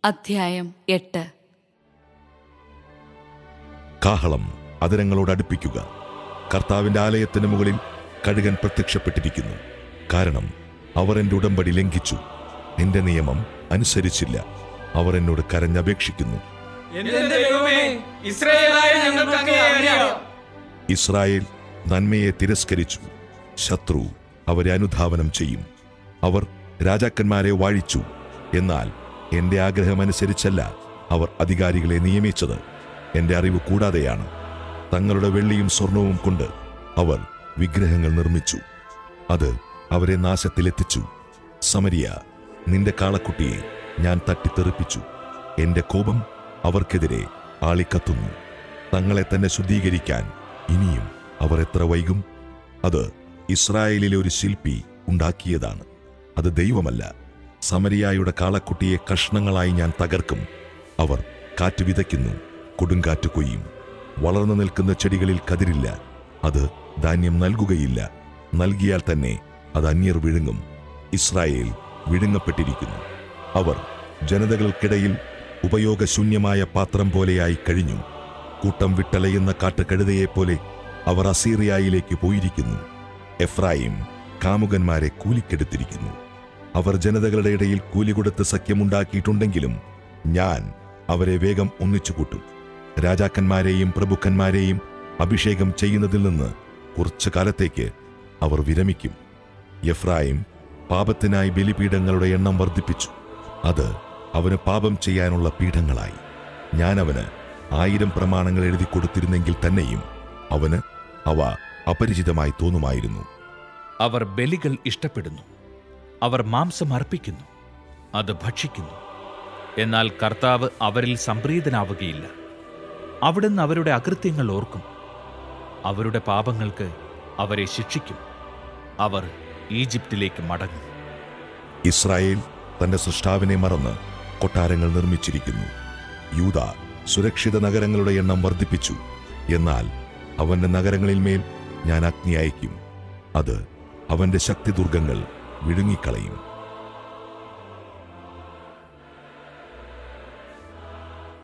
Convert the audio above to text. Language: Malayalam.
അധ്യായം എട്ട് കാഹളം അതിരങ്ങളോട് അടുപ്പിക്കുക കർത്താവിന്റെ ആലയത്തിന് മുകളിൽ കഴുകൻ പ്രത്യക്ഷപ്പെട്ടിരിക്കുന്നു കാരണം അവർ എന്റെ ഉടമ്പടി ലംഘിച്ചു എന്റെ നിയമം അനുസരിച്ചില്ല അവർ എന്നോട് കരഞ്ഞപേക്ഷിക്കുന്നു എന്റെ ദൈവമേ ഇസ്രായേലായ ഞങ്ങൾക്ക് അങ്ങേ അറിയാം ഇസ്രായേൽ നന്മയെ തിരസ്കരിച്ചു ശത്രു അവരെ അനുധാവനം ചെയ്യും അവർ രാജാക്കന്മാരെ വാഴിച്ചു എന്നാൽ എന്റെ ആഗ്രഹമനുസരിച്ചല്ല അവർ അധികാരികളെ നിയമിച്ചത് എന്റെ അറിവ് കൂടാതെയാണ് തങ്ങളുടെ വെള്ളിയും സ്വർണവും കൊണ്ട് അവർ വിഗ്രഹങ്ങൾ നിർമ്മിച്ചു അത് അവരെ നാശത്തിലെത്തിച്ചു സമരിയ നിന്റെ കാളക്കുട്ടിയെ ഞാൻ തട്ടിത്തെറിപ്പിച്ചു എന്റെ കോപം അവർക്കെതിരെ ആളിക്കത്തുന്നു തങ്ങളെ തന്നെ ശുദ്ധീകരിക്കാൻ ഇനിയും അവർ എത്ര വൈകും അത് ഇസ്രായേലിലെ ഒരു ശില്പി ഉണ്ടാക്കിയതാണ് അത് ദൈവമല്ല സമരിയായുടെ കാളക്കുട്ടിയെ കഷ്ണങ്ങളായി ഞാൻ തകർക്കും അവർ കാറ്റ് വിതയ്ക്കുന്നു കൊടുങ്കാറ്റ് കൊയ്യും വളർന്നു നിൽക്കുന്ന ചെടികളിൽ കതിരില്ല അത് ധാന്യം നൽകുകയില്ല നൽകിയാൽ തന്നെ അത് അന്യർ വിഴുങ്ങും ഇസ്രായേൽ വിഴുങ്ങപ്പെട്ടിരിക്കുന്നു അവർ ജനതകൾക്കിടയിൽ ഉപയോഗശൂന്യമായ പാത്രം പോലെയായി കഴിഞ്ഞു കൂട്ടം വിട്ടലയുന്ന കാട്ടുകഴുതയെപ്പോലെ അവർ അസീറിയായിലേക്ക് പോയിരിക്കുന്നു എഫ്രായിം കാമുകന്മാരെ കൂലിക്കെടുത്തിരിക്കുന്നു അവർ ജനതകളുടെ ഇടയിൽ കൂലി കൊടുത്ത് സഖ്യമുണ്ടാക്കിയിട്ടുണ്ടെങ്കിലും ഞാൻ അവരെ വേഗം ഒന്നിച്ചുകൂട്ടും രാജാക്കന്മാരെയും പ്രഭുക്കന്മാരെയും അഭിഷേകം ചെയ്യുന്നതിൽ നിന്ന് കുറച്ചു കാലത്തേക്ക് അവർ വിരമിക്കും എഫ്രായിം പാപത്തിനായി ബലിപീഠങ്ങളുടെ എണ്ണം വർദ്ധിപ്പിച്ചു അത് അവന് പാപം ചെയ്യാനുള്ള പീഠങ്ങളായി ഞാൻ അവന് ആയിരം പ്രമാണങ്ങൾ എഴുതി കൊടുത്തിരുന്നെങ്കിൽ തന്നെയും അവന് അവ അപരിചിതമായി തോന്നുമായിരുന്നു അവർ ബലികൾ ഇഷ്ടപ്പെടുന്നു അവർ മാംസം അർപ്പിക്കുന്നു അത് ഭക്ഷിക്കുന്നു എന്നാൽ കർത്താവ് അവരിൽ സംപ്രീതനാവുകയില്ല അവിടുന്ന് അവരുടെ അകൃത്യങ്ങൾ ഓർക്കും അവരുടെ പാപങ്ങൾക്ക് അവരെ ശിക്ഷിക്കും അവർ ഈജിപ്തിലേക്ക് മടങ്ങും ഇസ്രായേൽ തന്റെ സൃഷ്ടാവിനെ മറന്ന് കൊട്ടാരങ്ങൾ നിർമ്മിച്ചിരിക്കുന്നു യൂത സുരക്ഷിത നഗരങ്ങളുടെ എണ്ണം വർദ്ധിപ്പിച്ചു എന്നാൽ അവന്റെ നഗരങ്ങളിൽ മേൽ ഞാൻ അഗ്നി അയക്കും അത് അവന്റെ ശക്തിദുർഗങ്ങൾ വിഴുങ്ങിക്കളയും